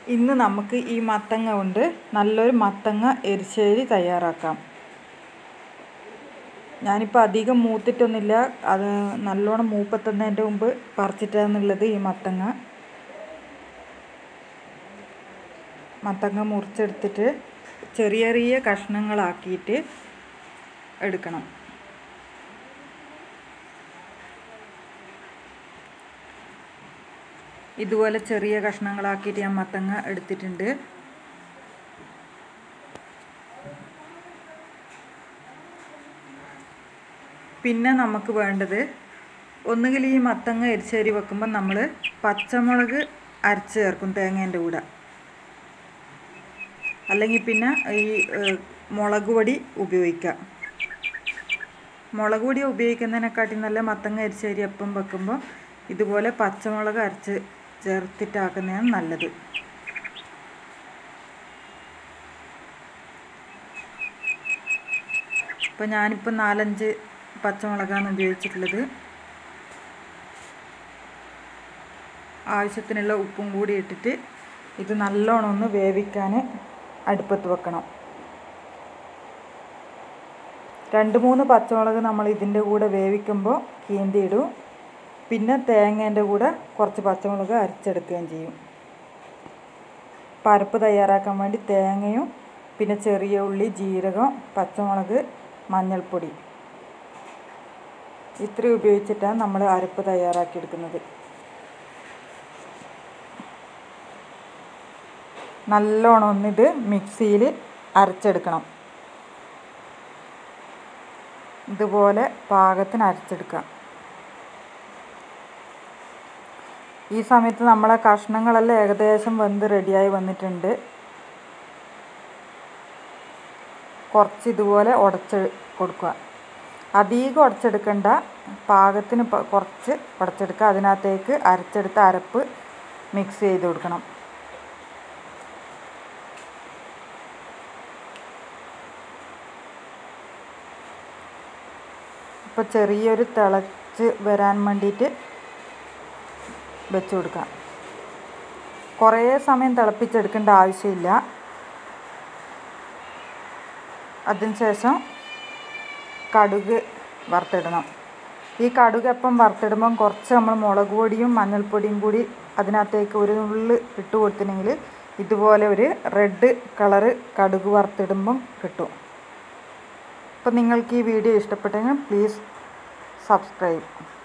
ഇന്ന് നമുക്ക് ഈ മത്തങ്ങ കൊണ്ട് നല്ലൊരു മത്തങ്ങ എരിശ്ശേരി തയ്യാറാക്കാം ഞാനിപ്പോൾ അധികം മൂത്തിട്ടൊന്നുമില്ല അത് നല്ലോണം മൂപ്പത്തുന്നതിൻ്റെ മുമ്പ് പറിച്ചിട്ടാന്നുള്ളത് ഈ മത്തങ്ങ മത്തങ്ങ മുറിച്ചെടുത്തിട്ട് ചെറിയ ചെറിയ കഷ്ണങ്ങളാക്കിയിട്ട് എടുക്കണം ഇതുപോലെ ചെറിയ കഷ്ണങ്ങളാക്കിയിട്ട് ഞാൻ മത്തങ്ങ എടുത്തിട്ടുണ്ട് പിന്നെ നമുക്ക് വേണ്ടത് ഒന്നുകിൽ ഈ മത്തങ്ങ എരിശ്ശേരി വെക്കുമ്പോൾ നമ്മൾ പച്ചമുളക് അരച്ച് ചേർക്കും തേങ്ങേൻ്റെ കൂടെ അല്ലെങ്കിൽ പിന്നെ ഈ മുളക് പൊടി ഉപയോഗിക്കാം മുളക് പൊടി ഉപയോഗിക്കുന്നതിനെക്കാട്ടി നല്ല മത്തങ്ങ എരിശ്ശേരി അപ്പം വെക്കുമ്പോൾ ഇതുപോലെ പച്ചമുളക് അരച്ച് ചേർത്തിട്ടാക്കുന്നതാണ് നല്ലത് ഇപ്പം ഞാനിപ്പോൾ നാലഞ്ച് പച്ചമുളകാണ് ഉപയോഗിച്ചിട്ടുള്ളത് ആവശ്യത്തിനുള്ള ഉപ്പും കൂടി ഇട്ടിട്ട് ഇത് നല്ലോണം ഒന്ന് വേവിക്കാൻ അടുപ്പത്ത് വെക്കണം രണ്ട് മൂന്ന് പച്ചമുളക് നമ്മൾ ഇതിൻ്റെ കൂടെ വേവിക്കുമ്പോൾ കീന്തിയിടും പിന്നെ തേങ്ങേൻ്റെ കൂടെ കുറച്ച് പച്ചമുളക് അരച്ചെടുക്കുകയും ചെയ്യും പരിപ്പ് തയ്യാറാക്കാൻ വേണ്ടി തേങ്ങയും പിന്നെ ചെറിയ ഉള്ളി ജീരകം പച്ചമുളക് മഞ്ഞൾപ്പൊടി ഇത്രയും ഉപയോഗിച്ചിട്ടാണ് നമ്മൾ അരപ്പ് തയ്യാറാക്കിയെടുക്കുന്നത് നല്ലോണം ഒന്നിത് മിക്സിയിൽ അരച്ചെടുക്കണം ഇതുപോലെ പാകത്തിന് അരച്ചെടുക്കാം ഈ സമയത്ത് നമ്മളെ കഷ്ണങ്ങളെല്ലാം ഏകദേശം വെന്ത് റെഡിയായി വന്നിട്ടുണ്ട് കുറച്ച് ഇതുപോലെ ഉടച്ച് കൊടുക്കുക അധികം ഉടച്ചെടുക്കണ്ട പാകത്തിന് കുറച്ച് ഉടച്ചെടുക്കുക അതിനകത്തേക്ക് അരച്ചെടുത്ത അരപ്പ് മിക്സ് ചെയ്ത് കൊടുക്കണം ഇപ്പോൾ ചെറിയൊരു തിളച്ച് വരാൻ വേണ്ടിയിട്ട് വെച്ച് കൊടുക്കാം കുറേ സമയം തിളപ്പിച്ചെടുക്കേണ്ട ആവശ്യമില്ല അതിനുശേഷം കടുക് വറുത്തിടണം ഈ കടുക് അപ്പം വറുത്തിടുമ്പം കുറച്ച് നമ്മൾ മുളക് പൊടിയും മഞ്ഞൾപ്പൊടിയും കൂടി അതിനകത്തേക്ക് ഒരു നുള്ള് ഇട്ട് കൊടുത്തിട്ടുണ്ടെങ്കിൽ ഇതുപോലെ ഒരു റെഡ് കളറ് കടുക് വറുത്തിടുമ്പം കിട്ടും അപ്പോൾ നിങ്ങൾക്ക് ഈ വീഡിയോ ഇഷ്ടപ്പെട്ടെങ്കിൽ പ്ലീസ് സബ്സ്ക്രൈബ്